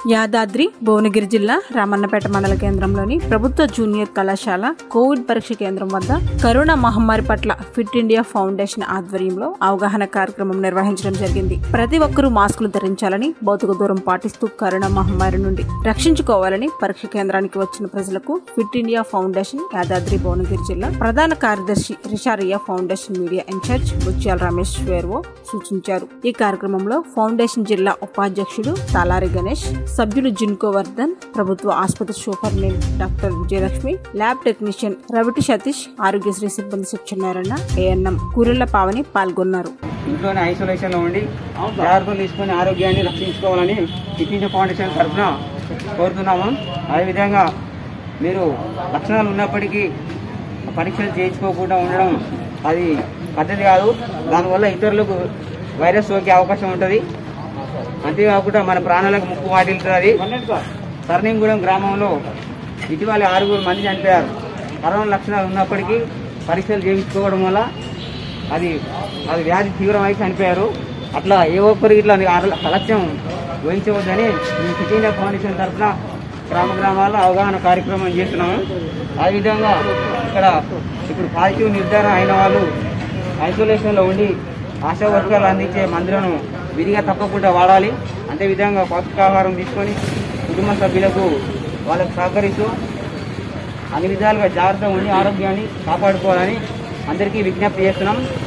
యాదాద్రి భువనగిరి జిల్లా రామన్నపేట మండల కేంద్రంలోని ప్రభుత్వ జూనియర్ కళాశాల కోవిడ్ పరీక్ష కేంద్రం వద్ద కరోనా మహమ్మారి పట్ల ఫిట్ ఇండియా ఫౌండేషన్ ఆధ్వర్యంలో అవగాహన కార్యక్రమం నిర్వహించడం జరిగింది ప్రతి ఒక్కరూ మాస్కులు ధరించాలని భౌతిక దూరం పాటిస్తూ కరోనా మహమ్మారి నుండి రక్షించుకోవాలని పరీక్ష కేంద్రానికి వచ్చిన ప్రజలకు fit India foundation Yadadri Bhuvanagiri జిల్లా ప్రధాన కార్యదర్శి రిషారియా ఫౌండేషన్ మీడియా ఇన్ఛార్జ్ ముత్యాల రమేష్ వేర్వో సూచించారు ఈ కార్యక్రమంలో ఫౌండేషన్ జిల్లా ఉపాధ్యక్షుడు తాలారి గణేష్ సభ్యులు జిన్కో వర్ధన్ ప్రభుత్వ ఆసుపత్రి superintendent doctor Vijayalakshmi lab technician రవిటి సతీష్ ఆరోగ్యశ్రీ సిబ్బంది సత్యనారాయణ ఏఎన్ఎం కూరెళ్ల పావని పాల్గొన్నారు ఇంట్లోనే ఐసోలేషన్లో ఉండి జాగ్రత్తలు తీసుకొని ఆరోగ్యాన్ని రక్షించుకోవాలని కిటింజ ఫౌండేషన్ తరఫున కోరుతున్నాము అదేవిధంగా మీరు లక్షణాలు ఉన్నప్పటికీ పరీక్షలు చేయించుకోకుండా ఉండడం అది పద్ధతి కాదు దానివల్ల ఇతరులకు వైరస్ సోకే అవకాశం ఉంటుంది అంతేకాకుండా మన ప్రాణాలకు ముప్పు వాటిల్తుంది సరణింగూడెం గ్రామంలో ఇటీవల ఆరుగురు మంది చనిపోయారు కరోనా లక్షణాలు ఉన్నప్పటికీ పరీక్షలు చేయించుకోవడం వల్ల అది అది వ్యాధి తీవ్రమై చనిపోయారు అట్లా ఏ ఒక్కరికి ఇట్లా అల- అలక్ష్యం వహించవద్దని ఈ ఫిట్ ఇండియా ఫౌండేషన్ తరఫున గ్రామ గ్రామాల్లో అవగాహన కార్యక్రమం చేస్తున్నాము అదేవిధంగా ఇక్కడ ఇప్పుడు పాజిటివ్ నిర్ధారణ అయిన వాళ్ళు ఐసోలేషన్లో ఉండి ఆశా వర్గాలు అందించే మందులను విధిగా తప్పకుండా వాడాలి అంతేవిధంగా పౌష్టికాహారం తీసుకొని కుటుంబ సభ్యులకు వాళ్ళకు సహకరిస్తూ అన్ని విధాలుగా జాగ్రత్తగా ఉండి ఆరోగ్యాన్ని కాపాడుకోవాలని అందరికీ విజ్ఞప్తి చేస్తున్నాం